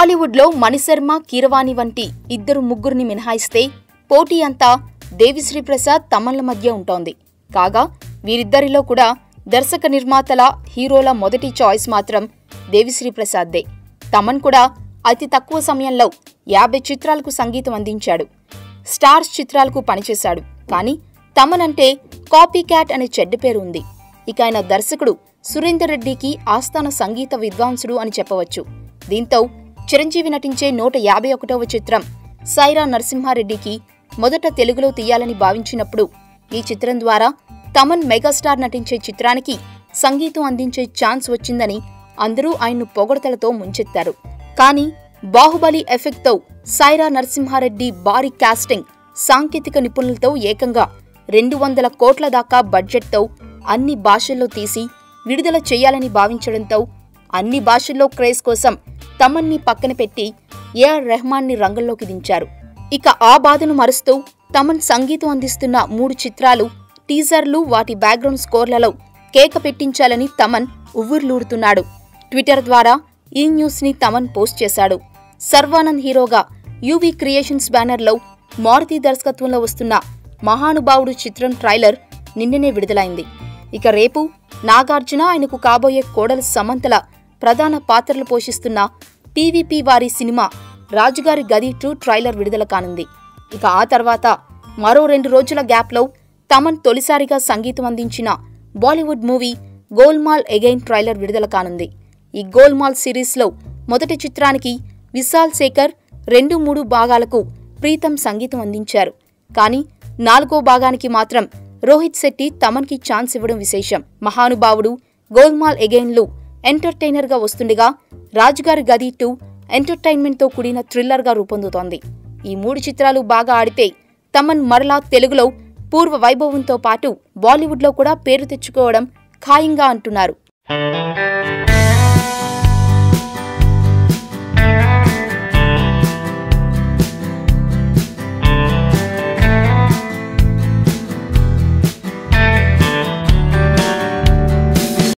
బాలీవుడ్లో మణిశర్మ కీరవాణి వంటి ఇద్దరు ముగ్గురిని మినహాయిస్తే పోటీ అంతా దేవిశ్రీ ప్రసాద్ తమన్ల మధ్య ఉంటోంది కాగా వీరిద్దరిలో కూడా దర్శక నిర్మాతల హీరోల మొదటి చాయిస్ మాత్రం దేవిశ్రీ ప్రసాద్దే తమన్ కూడా అతి తక్కువ సమయంలో యాభై చిత్రాలకు సంగీతం అందించాడు స్టార్స్ చిత్రాలకు పనిచేశాడు కానీ తమన్ అంటే కాపీ క్యాట్ అనే చెడ్డ పేరు ఉంది ఇక ఆయన దర్శకుడు సురేందర్ రెడ్డికి ఆస్థాన సంగీత విద్వాంసుడు అని చెప్పవచ్చు దీంతో చిరంజీవి నటించే నూట యాభై ఒకటవ చిత్రం సైరా నరసింహారెడ్డికి మొదట తెలుగులో తీయాలని భావించినప్పుడు ఈ చిత్రం ద్వారా తమన్ మెగాస్టార్ నటించే చిత్రానికి సంగీతం అందించే ఛాన్స్ వచ్చిందని అందరూ ఆయన్ను పొగడతలతో ముంచెత్తారు కానీ బాహుబలి ఎఫెక్ట్తో సైరా నరసింహారెడ్డి భారీ కాస్టింగ్ సాంకేతిక నిపుణులతో ఏకంగా రెండు వందల కోట్ల దాకా బడ్జెట్తో అన్ని భాషల్లో తీసి విడుదల చేయాలని భావించడంతో అన్ని భాషల్లో క్రేజ్ కోసం తమన్ని పక్కన పెట్టి ఏఆర్ రెహమాన్ని రంగంలోకి దించారు ఇక ఆ బాధను మరుస్తూ తమన్ సంగీతం అందిస్తున్న మూడు చిత్రాలు టీజర్లు వాటి బ్యాక్గ్రౌండ్ స్కోర్లలో కేక పెట్టించాలని తమన్ ఉవ్వుర్లూడుతున్నాడు ట్విట్టర్ ద్వారా ఈ న్యూస్ ని తమన్ పోస్ట్ చేశాడు సర్వానంద్ హీరోగా యూవీ క్రియేషన్స్ బ్యానర్లో మారుతి దర్శకత్వంలో వస్తున్న మహానుభావుడు చిత్రం ట్రైలర్ నిన్ననే విడుదలైంది ఇక రేపు నాగార్జున ఆయనకు కాబోయే కోడలు సమంతల ప్రధాన పాత్రలు పోషిస్తున్న పీవీపీ వారి సినిమా రాజుగారి గది టూ ట్రైలర్ విడుదల కానుంది ఇక ఆ తర్వాత మరో రెండు రోజుల గ్యాప్లో తమన్ తొలిసారిగా సంగీతం అందించిన Bollywood movie Golmaal again trailer విడుదల కానుంది ఈ గోల్మాల్ సిరీస్లో మొదటి చిత్రానికి విశాల్ శేఖర్ రెండు మూడు భాగాలకు ప్రీతం సంగీతం అందించారు కానీ నాలుగో భాగానికి మాత్రం రోహిత్ శెట్టి తమన్కి ఛాన్స్ ఇవ్వడం విశేషం మహానుభావుడు గోల్మాల్ ఎగైన్లు ఎంటర్టైనర్గా వస్తుండగా రాజుగారి గది టూ ఎంటర్టైన్మెంట్తో కూడిన థ్రిల్లర్గా రూపొందుతోంది ఈ మూడు చిత్రాలు బాగా ఆడితే తమన్ మరలా తెలుగులో పూర్వ వైభవంతో పాటు బాలీవుడ్లో కూడా పేరు తెచ్చుకోవడం ఖాయంగా అంటున్నారు